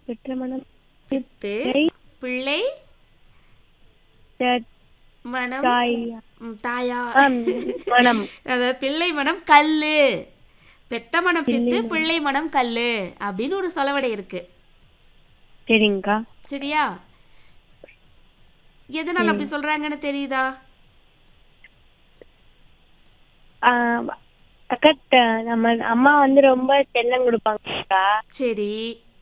பெற்ற மனம் பித்து பிள்ளை த- மனம் தாய் ம், தாயா ஆம், மனம் அதாவது பிள்ளை மனம் கல்லு பெத்த மனம் பித்து பிள்ளை மனம் கல்லு அப்படின்னு ஒரு சொலவடை இருக்கு சரிங்கக்கா சரியா எதனால அப்படி சொல்றாங்கன்னு தெரியுதா ஆ, அக்கா த- நம்ம அம்மா வந்து ரொம்ப செல்லம் கொடுப்பாங்கக்கா சரி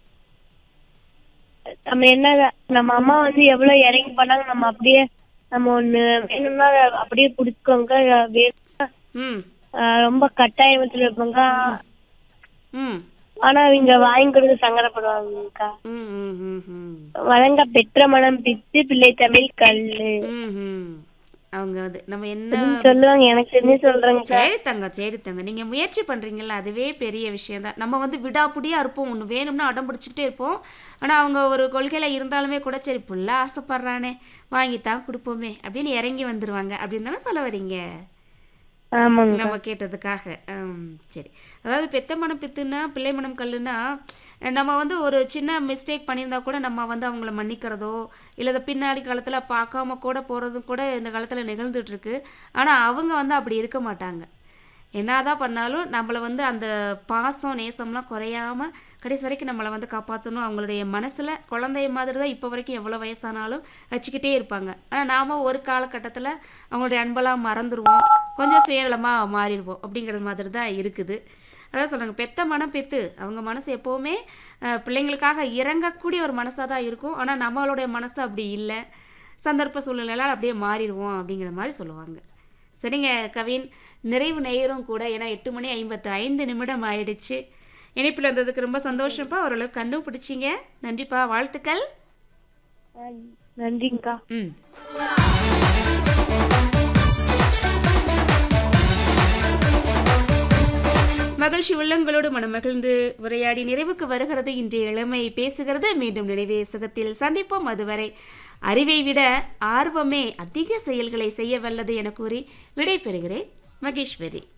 நம்ம என்ன நம்ம அம்மா வந்து எவ்வளவு இறங்கி பண்ணாங்க நம்ம அப்படியே நம்ம ஒண்ணு வேணும்னா அதை அப்படியே பிடிச்சிக்கோங்க வேணும்னா ம் ஆ, ரொம்ப கட்டாயத்துல இருப்பாங்க ம் ஆனா அவங்க வாங்கி கொடுத்து சங்கடப்படுவாங்கக்கா ம் ம் ம் ம் வழங்க பெற்ற மனம் பித்து பிள்ளை தமிழ் கல்லு ம் ம் அவங்க அது நம்ம என்ன சொல்லுவாங்க எனக்கு தெரிஞ்சு சொல்றேங்க சரி தங்க சரி தங்க நீங்க முயற்சி பண்றீங்கல்ல அதுவே பெரிய விஷயம் தான் நம்ம வந்து விடாப்புடியா இருப்போம் ஒன்று வேணும்னா அடம் பிடிச்சிக்கிட்டே இருப்போம் ஆனா அவங்க ஒரு கொள்கையில இருந்தாலுமே கூட சரி புள்ள ஆசைப்படுறானே வாங்கித்தான் கொடுப்போமே அப்படின்னு இறங்கி வந்துருவாங்க அப்படின்னு தானே சொல்ல வரீங்க ஆமாங்க நம்ம கேட்டதுக்காக ஆம், சரி அதாவது பெத்த மனம் பித்துன்னா பிள்ளை மனம் கல்லுன்னா நம்ம வந்து ஒரு சின்ன மிஸ்டேக் பண்ணியிருந்தா கூட நம்ம வந்து அவங்கள மன்னிக்கிறதோ இல்லை இதை பின்னாடி காலத்தில் பார்க்காம கூட போகிறதும் கூட இந்த காலத்தில் நிகழ்ந்துட்டு இருக்கு ஆனால் அவங்க வந்து அப்படி இருக்க மாட்டாங்க என்னதான் பண்ணாலும் நம்மளை வந்து அந்த பாசம் நேசம்லாம் குறையாம கடைசி வரைக்கும் நம்மளை வந்து காப்பாற்றணும் அவங்களுடைய மனசில் குழந்தைய மாதிரி தான் இப்போ வரைக்கும் எவ்வளோ வயசானாலும் வச்சுக்கிட்டே இருப்பாங்க ஆனால் நாம் ஒரு காலகட்டத்தில் அவங்களுடைய அன்பெல்லாம் மறந்துடுவோம் கொஞ்சம் சுயநலமாக மாறிடுவோம் அப்படிங்கிற மாதிரி தான் இருக்குது அதான் சொல்கிறாங்க பெத்த மனம் பெத்து அவங்க மனசு எப்போவுமே அஹ், பிள்ளைங்களுக்காக இறங்கக்கூடிய ஒரு மனசாக தான் இருக்கும் ஆனால் நம்மளுடைய மனசு அப்படி இல்லை சந்தர்ப்ப சூழ்நிலையால் அப்படியே மாறிடுவோம் அப்படிங்கிற மாதிரி சொல்லுவாங்க சரிங்க கவின் நிறைவு நேரம் கூட ஏன்னா எட்டு மணி ஐம்பத்து ஐந்து நிமிடம் ஆயிடுச்சு இணைப்பில் இருந்ததுக்கு ரொம்ப சந்தோஷம்ப்பா ஓரளவுக்கு கண்டுபிடிச்சிங்க நன்றிப்பா வாழ்த்துக்கள் நன்றிங்கக்கா ம் மகிழ்ச்சி உள்ளங்களோடு மனமகிழ்ந்து உரையாடி நிறைவுக்கு வருகிறது இன்றைய இளமை பேசுகிறது மீண்டும் நினைவே சுகத்தில் சந்திப்போம் அதுவரை அறிவை விட ஆர்வமே அதிக செயல்களை செய்ய வல்லது என கூறி விடை பெறுகிறேன் மகேஸ்வரி